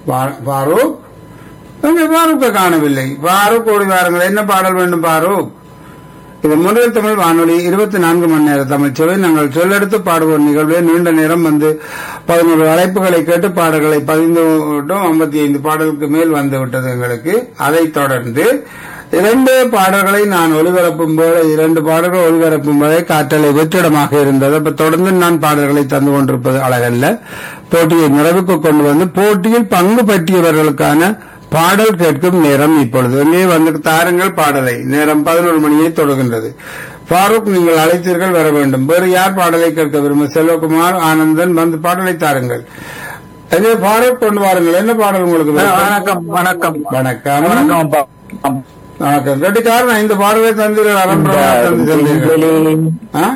பா- பாரூக் அங்கே பாரூக்கை காணவில்லை பாரூக் ஓடி வாருங்கள் என்ன பாடல் வேண்டும் பாரூக் இது முதல் தமிழ் வானொலி இருபத்தி நான்கு மணி நேர தமிழ் சேவை நாங்கள் சொல்லெடுத்து பாடுவோம் நிகழ்வே நீண்ட நேரம் வந்து பதினோரு அழைப்புகளை கேட்டு பாடல்களை பதிந்து விட்டோம் ஐம்பத்தி ஐந்து பாடலுக்கு மேல் வந்து விட்டது எங்களுக்கு அதைத் தொடர்ந்து இரண்டு பாடல்களை நான் ஒளிபரப்பும் போது இரண்டு பாடல்கள் ஒளிபரப்பும் போதே காற்றலை வெற்றிடமாக இருந்தது அப்ப தொடர்ந்து நான் பாடல்களை தந்து கொண்டிருப்பது அழகல்ல போட்டியை நிறைவுக்கு கொண்டு வந்து போட்டியில் பங்கு பற்றியவர்களுக்கான பாடல் கேட்கும் நேரம் இப்பொழுது இங்கே வந்து தாருங்கள் பாடலை நேரம் பதினோரு மணியை தொடர்கின்றது ஃபாரூக் நீங்கள் அழைத்தீர்கள் வர வேண்டும் வேறு யார் பாடலை கேட்க விரும்பும் செல்வகுமார் ஆனந்தன் வந்து பாடலை தாருங்கள் எங்கே ஃபாரூக் கொண்டு வாருங்கள் என்ன பாடல் உங்களுக்கு விருப்பம்? வணக்கம் வணக்கம் வணக்கம் வணக்கம் அப்பா. வணக்கம் கட்டிக்காரன் ஐந்து பாடலை தந்தீர்கள் அரம்பரமாக தந்து சென்றீர்கள் ஆ?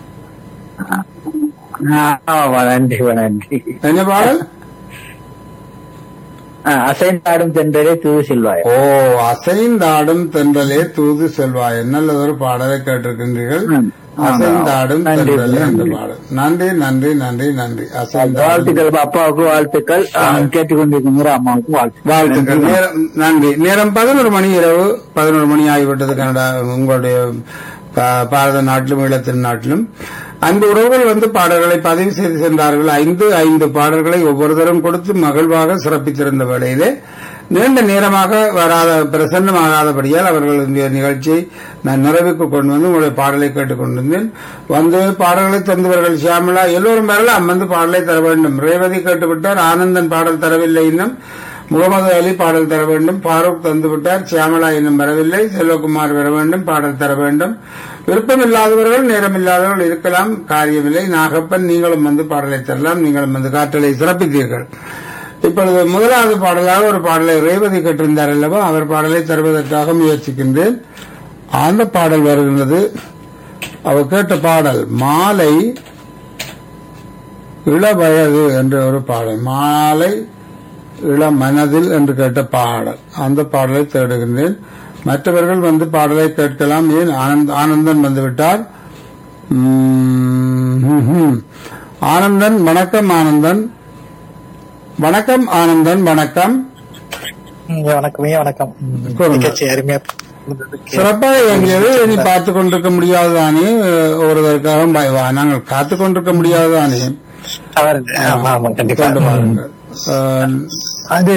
ஆ, நன்றி நன்றி என்ன பாடல் ஆ, அசைந்தாடும் தென்றலே தூது செல்வாய் ஓ அசைந்தாடும் தென்றலே தூது செல்வாய் நல்லதொரு பாடலை கேட்டிருக்கின்றீர்கள் ம். அசைந்தாடும் நன்றி, தென்றலே என்ற நன்றி. பாடல் நன்றி நன்றி நன்றி நன்றி அசைந்தாடும் வாழ்த்துக்கள் அப்பாவுக்கு வாழ்த்துக்கள் ஆ, கேட்டுக்கொண்டிருக்கிற அம்மாவுக்கு வாழ்த்துக்கள் வாழ்த்துக்கள் நேரம் நன்றி நேரம் பதினோரு மணி இரவு பதினோரு மணி ஆகிவிட்டது கனடா உங்களுடைய பா- பாரத நாட்டிலும் ஈழத்தின் நாட்டிலும் அன்பு உறவுகள் வந்து பாடல்களை பதிவு செய்து சென்றார்கள் ஐந்து ஐந்து பாடல்களை ஒவ்வொருத்தரும் கொடுத்து மகிழ்வாக சிறப்பித்திருந்த வேளையிலே நீண்ட நேரமாக வராத பிரசன்னமாகாதபடியால் அவர்கள் இந்த நிகழ்ச்சியை நான் நிறைவுக்கு கொண்டு வந்து உங்களுடைய பாடலை கேட்டுக் கொண்டிருந்தேன் வந்து பாடல்களை தந்தவர்கள் சியாமலா எல்லோரும் வரலாம் வந்து பாடலை தர வேண்டும் ரேவதி கேட்டுவிட்டார் ஆனந்தன் பாடல் தரவில்லை இன்னும் முகமது அலி பாடல் தர வேண்டும் ஃபாரூக் தந்துவிட்டார் சியாமலா இன்னும் வரவில்லை செல்வகுமார் வர வேண்டும் பாடல் தர வேண்டும் விருப்பம் இல்லாதவர்கள் நேரம் இல்லாதவர்கள் இருக்கலாம் காரியமில்லை நாகப்பன் நீங்களும் வந்து பாடலை தரலாம் நீங்களும் வந்து காற்றலை சிறப்பித்தீர்கள் இப்பொழுது முதலாவது பாடலாக ஒரு பாடலை ரேவதி கேட்டிருந்தார் அல்லவா அவர் பாடலை தருவதற்காக முயற்சிக்கின்றேன் அந்த பாடல் வருகின்றது அவர் கேட்ட பாடல் மாலை இளவயது என்ற ஒரு பாடல் மாலை இளமனதில் என்று கேட்ட பாடல் அந்த பாடலை தேடுகின்றேன் மற்றவர்கள் வந்து பாடலை கேட்கலாம் ஏன் ஆனந்த் ஆனந்தன் வந்துவிட்டார் உம், ஹம். ஆனந்தன் வணக்கம் ஆனந்தன் வணக்கம் ஆனந்தன் வணக்கம் ம், வணக்கமே வணக்கம் ம், சொல்லுங்க. நிகழ்ச்சி அருமையா சிறப்பாக இயங்கியது இனி பார்த்து கொண்டிருக்க முடியாதுதானே ஒருவருக்காக பய- வா, நாங்கள் காத்து கொண்டிருக்க முடியாதுதானே தவறு ஆமா ஆமா கண்டிப்பா கொண்டு வாருங்கள். அஹ், அது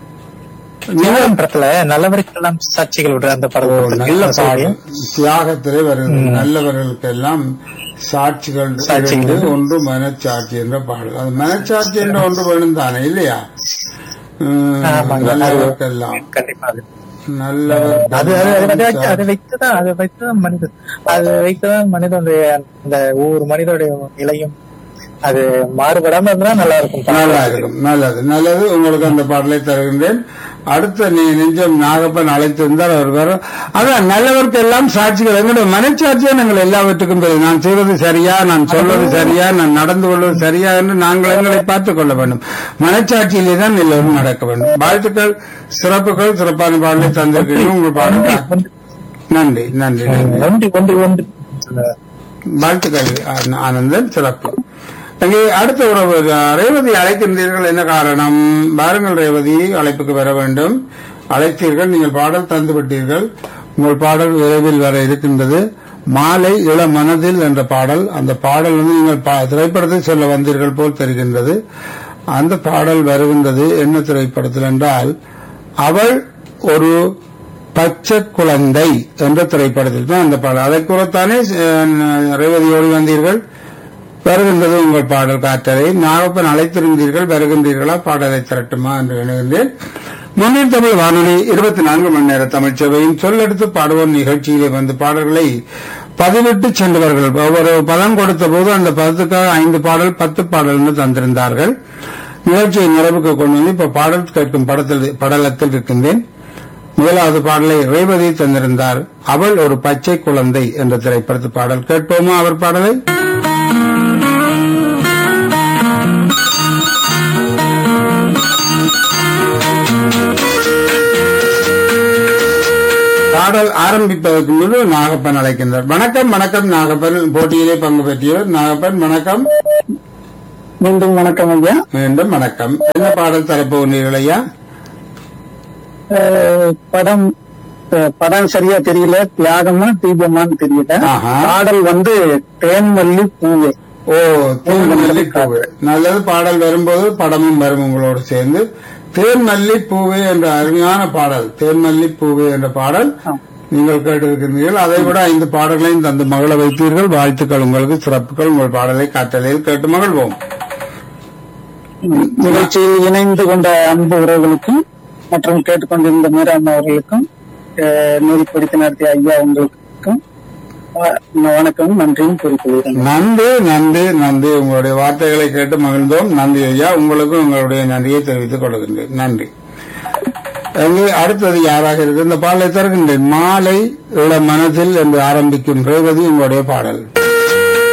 ஜீவன் படத்துல நல்லவருக்கெல்லாம் சாட்சிகள் விடுற அந்த ஓ, நல்ல படம் பாடல் தியாகத்திலே வருகிறது நல்லவர்களுக்கெல்லாம் சாட்சிகள் சாட்சிகள். இரண்டு, ஒன்று மனச்சாட்சி என்ற பாடல் அது மனச்சாட்சி என்ற ஒன்று வேணும் தானே இல்லையா உம், ஆமாங்க. நல்லவர்க்கெல்லாம் கண்டிப்பா அது நல்லவர் அது அது அதை வச்சு- அதை வைத்துதான் அதை வைத்துதான் மனிதன் அதை வைத்துதான் மனிதனுடைய அந்த ஒவ்வொரு மனிதனுடைய நிலையும் அது மாறுபடாம இருந்தா நல்லா இருக்கும் நல்லா இருக்கும் நல்லது நல்லது உங்களுக்கு அந்த பாடலை தருகின்றேன் அடுத்த நீ நெஞ்சம் நாகப்பன் அழைத்திருந்தால் அவர் வர அதான் நல்லவர்க்கு எல்லாம் சாட்சிகள் எங்களுடைய மனச்சாட்சியா நாங்கள் எல்லாவற்றுக்கும் தெரியும் நான் செய்வது சரியா நான் சொல்வது சரியா நான் நடந்து கொள்வது சரியா என்று நாங்கள் எங்களை பார்த்துக் கொள்ள வேண்டும் மனச்சாட்சியிலே தான் எல்லோரும் நடக்க வேண்டும் வாழ்த்துக்கள் சிறப்புகள் சிறப்பான பாடலை தந்திருக்கிறீர்கள் உங்கள் பாடல் நன்றி நன்றி நன்றி ஒன்று ஒன்று ஒன்று வாழ்த்துக்கள் ஆன- ஆனந்தன் சிறப்பு அங்கே அடுத்த உறவு ரேவதி அழைக்கின்றீர்கள் என்ன காரணம் பாருங்கள் ரேவதி அழைப்புக்கு வர வேண்டும் அழைத்தீர்கள் நீங்கள் பாடல் தந்து விட்டீர்கள் உங்கள் பாடல் விரைவில் வர இருக்கின்றது மாலை இள மனதில் என்ற பாடல் அந்த பாடல் வந்து நீங்கள் பா- திரைப்படத்தில் சொல்ல வந்தீர்கள் போல் தெரிகின்றது அந்த பாடல் வருகின்றது என்ன திரைப்படத்தில் என்றால் அவள் ஒரு பச்சை குழந்தை என்ற திரைப்படத்தில் தான் அந்த பாடல் அதை கூறத்தானே அஹ், ரேவதியோடு வந்தீர்கள் வருகின்றது உங்கள் பாடல் காற்றலை நாகப்பன் அழைத்திருந்தீர்கள் வருகின்றீர்களா பாடலை திரட்டுமா என்று எண்ணுகின்றேன் முன்னேற்ற தமிழ் வானொலி இருபத்தி நான்கு மணி நேர தமிழ் சேவையின் சொல்லெடுத்து பாடுவோம் நிகழ்ச்சியிலே வந்து பாடல்களை பதிவிட்டு சென்றவர்கள் ஒவ்வொரு பதம் கொடுத்த போது அந்த பதத்துக்காக ஐந்து பாடல் பத்து பாடல்கள் தந்திருந்தார்கள் நிகழ்ச்சியை நிறைவுக்கு கொண்டு வந்து இப்ப பாடல் கேட்கும் படத்தில் படலத்தில் இருக்கின்றேன் முதலாவது பாடலை ரேவதி தந்திருந்தார் அவள் ஒரு பச்சை குழந்தை என்ற திரைப்படத்து பாடல் கேட்போமா அவர் பாடலை பாடல் ஆரம்பிப்பதற்கு முன்பு நாகப்பன் அழைக்கின்றார் வணக்கம் வணக்கம் நாகப்பன் போட்டியிலே பங்கு பெற்றியவர் நாகப்பன் வணக்கம் மீண்டும் வணக்கம் ஐயா மீண்டும் வணக்கம் என்ன பாடல் தரப்போகிறீர்கள் ஐயா அஹ், படம் அஹ், படம் சரியா தெரியல தியாகமா தீபமான்னு தெரியல ஆஹா. பாடல் வந்து தேன்மல்லி பூவே ஓ தேன்மல்லி பூவே நல்லது பாடல் வரும்போது படமும் வரும் உங்களோடு சேர்ந்து தேன்மல்லி பூவே என்ற அருமையான பாடல் தேன்மல்லி பூவே என்ற பாடல் நீங்கள் கேட்டிருக்கிறீர்கள் அதை விட ஐந்து பாடல்களையும் தந்து மகள வைத்தீர்கள் வாழ்த்துக்கள் உங்களுக்கு சிறப்புகள் உங்கள் பாடலை காற்றலையில் கேட்டு மகிழ்வோம் நிகழ்ச்சியில் இணைந்து கொண்ட அன்பு உறவுகளுக்கும் மற்றும் கேட்டுக்கொண்டிருந்த மீராம் அவர்களுக்கும் அஹ், நெறிப்படுத்தி நடத்திய ஐயா உங்களுக்கும் அஹ், வணக்கம் நன்றியும் கூறிக்கொள்கிறேன் நன்றி நன்றி நன்றி உங்களுடைய வார்த்தைகளை கேட்டு மகிழ்ந்தோம் நன்றி ஐயா உங்களுக்கும் உங்களுடைய நன்றியை தெரிவித்துக் கொள்கின்றேன் நன்றி அங்கே அடுத்தது யாராக இருக்கு இந்த பாடலை தருகின்றேன் மாலை இள மனதில் என்று ஆரம்பிக்கும் ரேவதி உங்களுடைய பாடல்